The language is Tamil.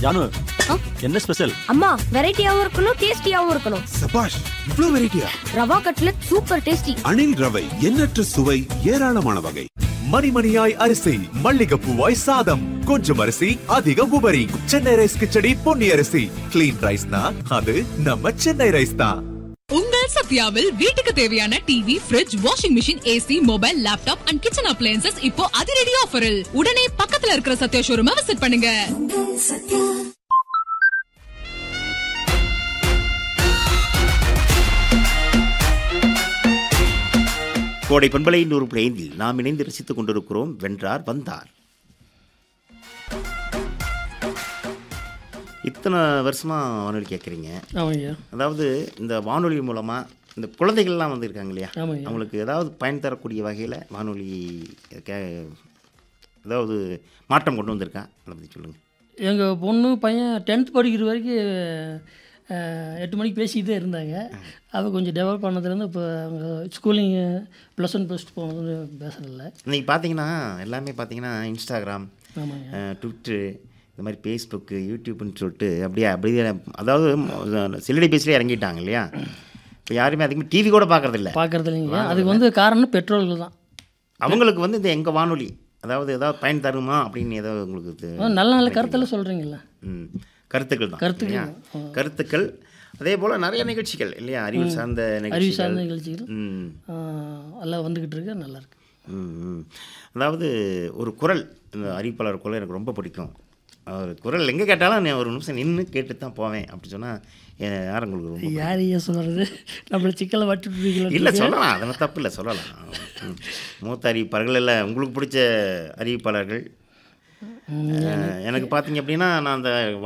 ஜானு ஆ? என்ன ஸ்பெஷல் அம்மா வெரைட்டியாவும் இருக்கணும் டேஸ்டியாவும் இருக்கணும் சபாஷ் இவ்ளோ வெரைட்டியா rava cutlet super tasty Anil ரவை எண்ணற்ற சுவை ஏராளமான வகை மணிமணியாய் அரிசி மல்லிகைப்பூவாய் சாதம் கொஞ்சம் அரிசி அதிக உபரி சென்னை ரைஸ் கிச்சடி பொன்னி அரிசி கிளீன் ரைஸ்னா அது நம்ம சென்னை ரைஸ் தான் உங்கள் சத்யாவில் வீட்டுக்கு தேவையான TV fridge washing machine AC mobile laptop and kitchen appliances இப்போ அதிரடி ஆஃபரில் உடனே பக்கத்துல இருக்கிற சத்யா ஷோரூமை விசிட் பண்ணுங்க கோடை பண்பலை நூறு பிளைந்தில் நாம் இணைந்து ரசித்துக் கொண்டிருக்கிறோம் வென்றார் வந்தார் இத்தனை வருஷமா வானொலி கேட்குறீங்க ஆமாங்க அதாவது இந்த வானொலி மூலமாக இந்த குழந்தைகள்லாம் வந்து இருக்காங்க இல்லையா ஆமாங்க. அவங்களுக்கு ஏதாவது பயன் தரக்கூடிய வகையில் வானொலி கே ஏதாவது மாற்றம் கொண்டு வந்திருக்கா அதை பற்றி சொல்லுங்கள் எங்கள் பொண்ணு பையன் டென்த் படிக்கிற வரைக்கும் அஹ், எட்டு மணிக்கு பேசிக்கிட்டே இருந்தாங்க அவள் கொஞ்சம் டெவலப் பண்ணதுலேருந்து இப்போ அவங்க schooling plus one plus two போனது பேசுறதில்ல இன்றைக்கி பார்த்தீங்கன்னா எல்லாமே பார்த்தீங்கன்னா இன்ஸ்டாகிராம் ஆமாங்க ட்விட்டரு இந்த மாதிரி ஃபேஸ்புக்கு யூடியூப்னு சொல்லிட்டு அப்படியே அப்படியே அதாவது செல்லடி பேசிலே இறங்கிட்டாங்க இல்லையா இப்போ யாருமே அதிகமாக டிவி கூட பார்க்கறதில்ல பார்க்குறது இல்லைங்க அதுக்கு வந்து காரணம் பெட்ரோல்கள் தான் அவங்களுக்கு வந்து இந்த எங்கள் வானொலி அதாவது ஏதாவது பயன் தருமா அப்படின்னு ஏதாவது உங்களுக்கு இது- அதான் நல்ல நல்ல கருத்தெல்லாம் சொல்கிறீங்களா ம் கருத்துக்கள் தான் கருத்துக்கள் இல்லையா? கருத்துக்கள் அதே போல் நிறைய நிகழ்ச்சிகள் இல்லையா அறிவு சார்ந்த அறிவு நிகழ்ச்சிகள் சார்ந்த நிகழ்ச்சிகள் ம் ஆஹ், எல்லாம் வந்துக்கிட்டு இருக்கு நல்லா இருக்கு ம், ம். அதாவது ஒரு குரல் இந்த அறிவிப்பாளர் குரல் எனக்கு ரொம்ப பிடிக்கும் அவர் குரல் எங்கே கேட்டாலும் நான் ஒரு நிமிஷம் நின்று கேட்டு தான் போவேன் அப்படி சொன்னால் யார் உங்களுக்கு ரொம்ப யார் ஏன் சொல்கிறது நம்மளை சிக்கலை இல்லை வட்டு சொல்லலாம் அதெல்லாம் தப்பு இல்லை சொல்லலாம் ம். மூத்த அறிவிப்பாளர்கள் இல்லை உங்களுக்கு பிடிச்ச அறிவிப்பாளர்கள் அஹ், எனக்கு பார்த்தீங்க அப்படின்னா நான் அந்த